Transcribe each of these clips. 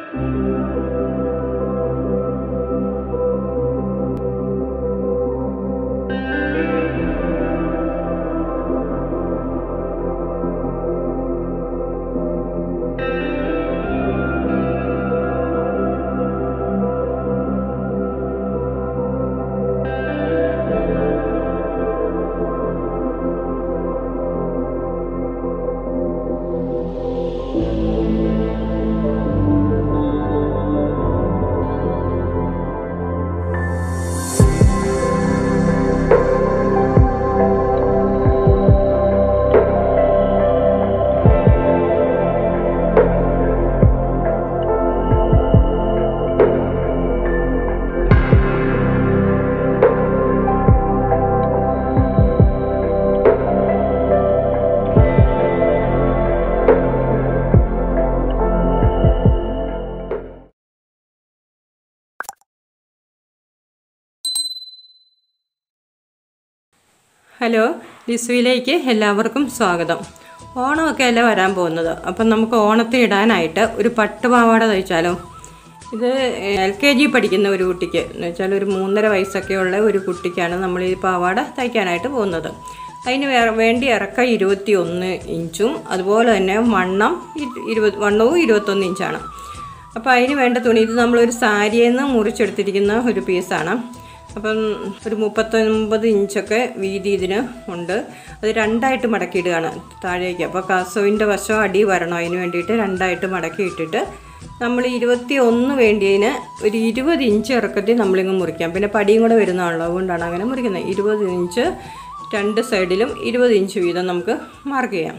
hello ലിസുവിലേക്ക് എല്ലാവർക്കും സ്വാഗതം ഓണമൊക്കെ അല്ലേ വരാൻ പോകുന്നത് അപ്പം നമുക്ക് ഓണത്തിന് ഇടാനായിട്ട് ഒരു പട്ടുപാവാട തയ്ച്ചാലോ ഇത് എൽ കെ ജി പഠിക്കുന്ന ഒരു കുട്ടിക്ക് എന്ന് വെച്ചാൽ ഒരു മൂന്നര വയസ്സൊക്കെയുള്ള ഒരു കുട്ടിക്കാണ് നമ്മൾ ഈ പാവാട തയ്ക്കാനായിട്ട് പോകുന്നത് അതിന് വേ വേണ്ടി ഇറക്കം ഇരുപത്തി ഒന്ന് ഇഞ്ചും അതുപോലെ തന്നെ വണ്ണം ഇരു- ഇരുപത് വണ്ണവും ഇരുപത്തൊന്ന് ഇഞ്ചാണ് അപ്പോൾ അതിന് വേണ്ട തുണി ഇത് നമ്മളൊരു സാരിയിൽ നിന്ന് മുറിച്ചെടുത്തിരിക്കുന്ന ഒരു പീസാണ് അപ്പം ഒരു മുപ്പത്തൊൻപത് ഇഞ്ചൊക്കെ വീതി ഇതിന് ഉണ്ട് അത് രണ്ടായിട്ട് മടക്കിയിടുകയാണ് താഴേക്ക് അപ്പോൾ കസവിൻ്റെ വശം അടി വരണം അതിന് വേണ്ടിയിട്ട് രണ്ടായിട്ട് മടക്കി ഇട്ടിട്ട് നമ്മൾ ഇരുപത്തി ഒന്ന് വേണ്ടിയതിന് ഒരു ഇരുപത് ഇഞ്ച് ഇറക്കത്തിൽ നമ്മളിങ്ങ് മുറിക്കാം പിന്നെ പടിയും കൂടെ വരുന്നതാണല്ലോ അതുകൊണ്ടാണ് അങ്ങനെ മുറിക്കുന്നത് ഇരുപത് ഇഞ്ച് രണ്ട് സൈഡിലും ഇരുപത് ഇഞ്ച് വീതം നമുക്ക് മാർക്ക് ചെയ്യാം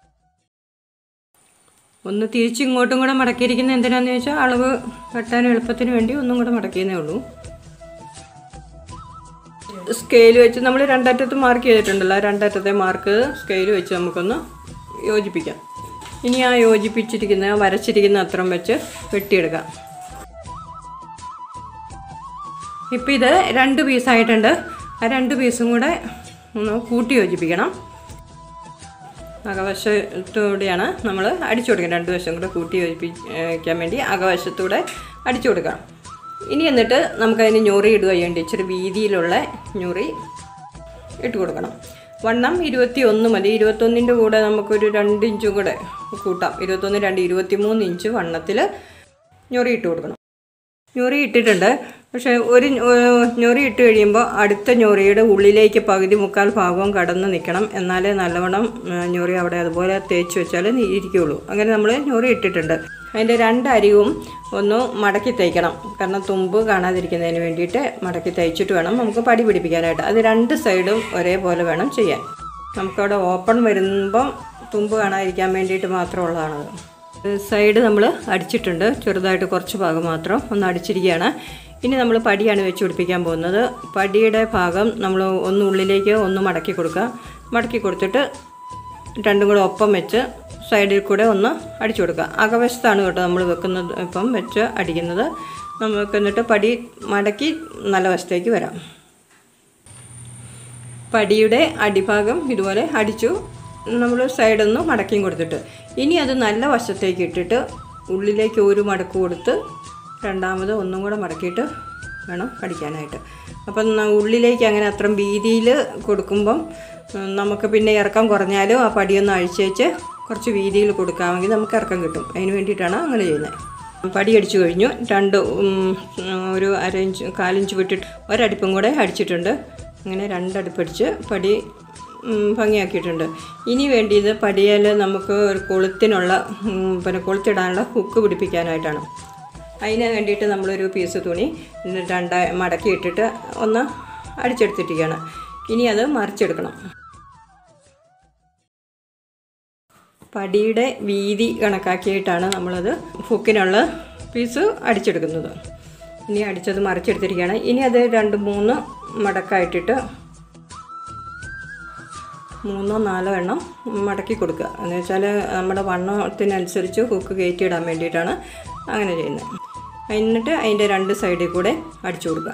ഒന്ന് തിരിച്ചിങ്ങോട്ടും കൂടെ മടക്കിയിരിക്കുന്നത് എന്തിനാന്ന് ചോദിച്ചാൽ അളവ് വെട്ടാൻ എളുപ്പത്തിന് വേണ്ടി ഒന്നും കൂടെ മടക്കിയെന്നേ ഉള്ളൂ സ്കെയിൽ വെച്ച് നമ്മൾ രണ്ടറ്റത്ത് മാർക്ക് ചെയ്തിട്ടുണ്ടല്ലോ ആ രണ്ടറ്റത്തെ മാർക്ക് സ്കെയിൽ വെച്ച് നമുക്കൊന്ന് യോജിപ്പിക്കാം ഇനി ആ യോജിപ്പിച്ചിരിക്കുന്ന വരച്ചിരിക്കുന്ന അത്രം വെച്ച് വെട്ടിയെടുക്കാം ഇപ്പം ഇത് രണ്ട് പീസായിട്ടുണ്ട് ആ രണ്ട് പീസും കൂടെ ഒന്ന് കൂട്ടി യോജിപ്പിക്കണം അകവശത്തൂടെയാണ് നമ്മൾ അടിച്ചു കൊടുക്കുന്നത് രണ്ട് വശം കൂടെ കൂട്ടി യോജിപ്പിക്കാൻ വേണ്ടി അകവശത്തൂടെ അടിച്ചു കൊടുക്കാം ഇനി എന്നിട്ട് നമുക്കതിന് ഞൊറി ഇടുക ചെയ്യേണ്ടി ഇച്ചിരി വീതിയിലുള്ള ഞൊറി ഇട്ട് കൊടുക്കണം വണ്ണം ഇരുപത്തി ഒന്ന് മതി ഇരുപത്തൊന്നിൻ്റെ കൂടെ നമുക്കൊരു രണ്ട് ഇഞ്ചും കൂടെ കൂട്ടാം ഇരുപത്തൊന്ന് രണ്ട് ഇരുപത്തി മൂന്ന് ഇഞ്ച് വണ്ണത്തിൽ ഞൊറി ഇട്ട് കൊടുക്കണം ഞൊറി ഇട്ടിട്ടുണ്ട് പക്ഷേ ഒരു ഞൊ- ഞൊറി ഇട്ട് കഴിയുമ്പോൾ അടുത്ത ഞൊറിയുടെ ഉള്ളിലേക്ക് പകുതി മുക്കാൽ ഭാഗവും കടന്ന് നിൽക്കണം എന്നാലേ നല്ലവണ്ണം ആ, ഞൊറി അവിടെ അതുപോലെ തേച്ച് വെച്ചാൽ ഇരിക്കുകയുള്ളൂ അങ്ങനെ നമ്മൾ ഞൊറി ഇട്ടിട്ടുണ്ട് അതിൻ്റെ രണ്ടരിവും ഒന്ന് മടക്കി തയ്ക്കണം കാരണം തുമ്പ് കാണാതിരിക്കുന്നതിന് വേണ്ടിയിട്ട് മടക്കി തയ്ച്ചിട്ട് വേണം നമുക്ക് പടി പിടിപ്പിക്കാനായിട്ട് അത് രണ്ട് സൈഡും ഒരേപോലെ വേണം ചെയ്യാൻ നമുക്കവിടെ ഓപ്പൺ വരുമ്പം തുമ്പ് കാണാതിരിക്കാൻ വേണ്ടിയിട്ട് മാത്രമുള്ളതാണത് സൈഡ് നമ്മൾ അടിച്ചിട്ടുണ്ട് ചെറുതായിട്ട് കുറച്ച് ഭാഗം മാത്രം ഒന്ന് അടിച്ചിരിക്കുകയാണ് ഇനി നമ്മൾ പടിയാണ് വെച്ച് പിടിപ്പിക്കാൻ പോകുന്നത് പടിയുടെ ഭാഗം നമ്മൾ ഒന്ന് ഉള്ളിലേക്ക് ഒന്ന് മടക്കി കൊടുക്കുക മടക്കി കൊടുത്തിട്ട് രണ്ടും കൂടെ ഒപ്പം വെച്ച് സൈഡിൽ കൂടെ ഒന്ന് അടിച്ചു കൊടുക്കുക അകവശത്താണ് കേട്ടോ നമ്മൾ വെക്കുന്നത് ഇപ്പം വെച്ച് അടിക്കുന്നത് നമുക്ക് എന്നിട്ട് പടി മടക്കി നല്ല വശത്തേക്ക് വരാം പടിയുടെ അടിഭാഗം ഇതുപോലെ അടിച്ചു നമ്മൾ സൈഡൊന്ന് മടക്കിയും കൊടുത്തിട്ട് ഇനി അത് നല്ല വശത്തേക്ക് ഇട്ടിട്ട് ഉള്ളിലേക്ക് ഒരു മടക്ക് കൊടുത്ത് രണ്ടാമത് ഒന്നും കൂടെ മടക്കിയിട്ട് വേണം കടിക്കാനായിട്ട് അപ്പം ന- ഉള്ളിലേക്ക് അങ്ങനെ അത്രയും വീതിയിൽ കൊടുക്കുമ്പം ഉം, നമുക്ക് പിന്നെ ഇറക്കം കുറഞ്ഞാലും ആ പടിയൊന്ന് അഴിച്ചേച്ച് കുറച്ച് വീതിയിൽ കൊടുക്കാമെങ്കിൽ നമുക്ക് ഇറക്കം കിട്ടും അതിന് വേണ്ടിയിട്ടാണ് അങ്ങനെ ചെയ്യുന്നത് പടി അടിച്ചു കഴിഞ്ഞു രണ്ട് ഉം, ഒരു അര ഇഞ്ച് കാലിഞ്ച് വിട്ടിട്ട് ഒരടുപ്പും കൂടെ അടിച്ചിട്ടുണ്ട് അങ്ങനെ രണ്ടടുപ്പടിച്ച് പടി ഉം, ഭംഗിയാക്കിയിട്ടുണ്ട് ഇനി വേണ്ടിയത് പടിയിൽ നമുക്ക് ഒരു കൊളുത്തിനുള്ള ഉം, പിന്നെ കൊളുത്തിടാനുള്ള ഹുക്ക് പിടിപ്പിക്കാനായിട്ടാണ് അതിന് വേണ്ടിയിട്ട് നമ്മളൊരു പീസ് തുണി രണ്ട് മടക്കി ഇട്ടിട്ട് ഒന്ന് അടിച്ചെടുത്തിട്ടിരിക്കുകയാണ് ഇനി അത് മറിച്ചെടുക്കണം പടിയുടെ വീതി കണക്കാക്കിയിട്ടാണ് നമ്മളത് ഹുക്കിനുള്ള പീസ് അടിച്ചെടുക്കുന്നത് ഇനി അടിച്ചത് മറിച്ചെടുത്തിരിക്കുകയാണ് ഇനി അത് രണ്ട് മൂന്ന് മടക്കായിട്ടിട്ട് മൂന്നോ നാലോ എണ്ണം മടക്കി കൊടുക്കുക എന്ന് വെച്ചാൽ നമ്മുടെ വണ്ണത്തിനനുസരിച്ച് ഹുക്ക് കയറ്റിയിടാൻ വേണ്ടിയിട്ടാണ് അങ്ങനെ ചെയ്യുന്നത് എന്നിട്ട് അതിൻ്റെ രണ്ട് സൈഡിൽ കൂടെ അടിച്ചു കൊടുക്കുക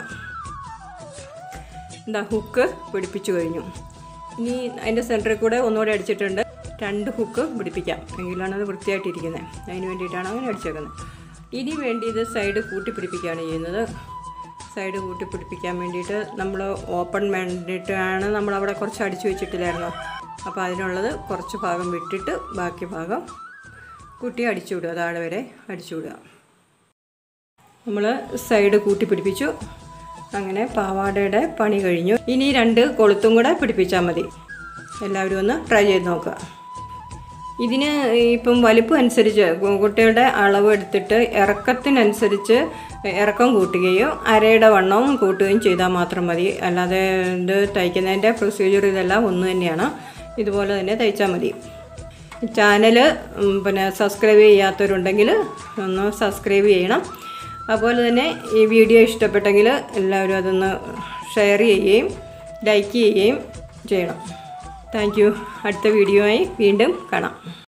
എന്താ ഹുക്ക് പിടിപ്പിച്ചു കഴിഞ്ഞു ഇനി അതിൻ്റെ സെൻറ്ററിൽ കൂടെ ഒന്നുകൂടെ അടിച്ചിട്ടുണ്ട് രണ്ട് ഹുക്ക് പിടിപ്പിക്കാം എങ്കിലാണ് അത് വൃത്തിയായിട്ടിരിക്കുന്നത് അതിന് വേണ്ടിയിട്ടാണ് അങ്ങനെ അടിച്ചേക്കുന്നത് ഇനി വേണ്ടിയത് സൈഡ് കൂട്ടിപ്പിടിപ്പിക്കുകയാണ് ചെയ്യുന്നത് സൈഡ് കൂട്ടിപ്പിടിപ്പിക്കാൻ വേണ്ടിയിട്ട് നമ്മൾ ഓപ്പൺ വേണ്ടിയിട്ടാണ് നമ്മളവിടെ കുറച്ച് അടിച്ചു വെച്ചിട്ടില്ലായിരുന്നു അപ്പോൾ അതിനുള്ളത് കുറച്ച് ഭാഗം വിട്ടിട്ട് ബാക്കി ഭാഗം കൂട്ടി അടിച്ചു വിടുക താഴെ വരെ അടിച്ചു വിടുക നമ്മൾ സൈഡ് കൂട്ടി പിടിപ്പിച്ചു അങ്ങനെ പാവാടയുടെ പണി കഴിഞ്ഞു ഇനി രണ്ട് കൊളുത്തും കൂടെ പിടിപ്പിച്ചാൽ മതി എല്ലാവരും ഒന്ന് ട്രൈ ചെയ്ത് നോക്കുക ഇതിന് ഇപ്പം വലിപ്പം അനുസരിച്ച് കു- കുട്ടിയുടെ അളവ് എടുത്തിട്ട് ഇറക്കത്തിനനുസരിച്ച് ഇറക്കം കൂട്ടുകയോ അരയുടെ വണ്ണവും കൂട്ടുകയും ചെയ്താൽ മാത്രം മതി അല്ലാതെ ഇത് തയ്ക്കുന്നതിൻ്റെ പ്രൊസീജിയർ ഇതെല്ലാം ഒന്ന് തന്നെയാണ് ഇതുപോലെ തന്നെ തയ്ച്ചാൽ മതി ചാനൽ പിന്നെ സബ്സ്ക്രൈബ് ചെയ്യാത്തവരുണ്ടെങ്കിൽ ഒന്ന് സബ്സ്ക്രൈബ് ചെയ്യണം അതുപോലെ തന്നെ ഈ വീഡിയോ ഇഷ്ടപ്പെട്ടെങ്കിൽ എല്ലാവരും അതൊന്ന് ഷെയർ ചെയ്യുകയും ലൈക്ക് ചെയ്യുകയും ചെയ്യണം താങ്ക് യു അടുത്ത വീഡിയോയായി വീണ്ടും കാണാം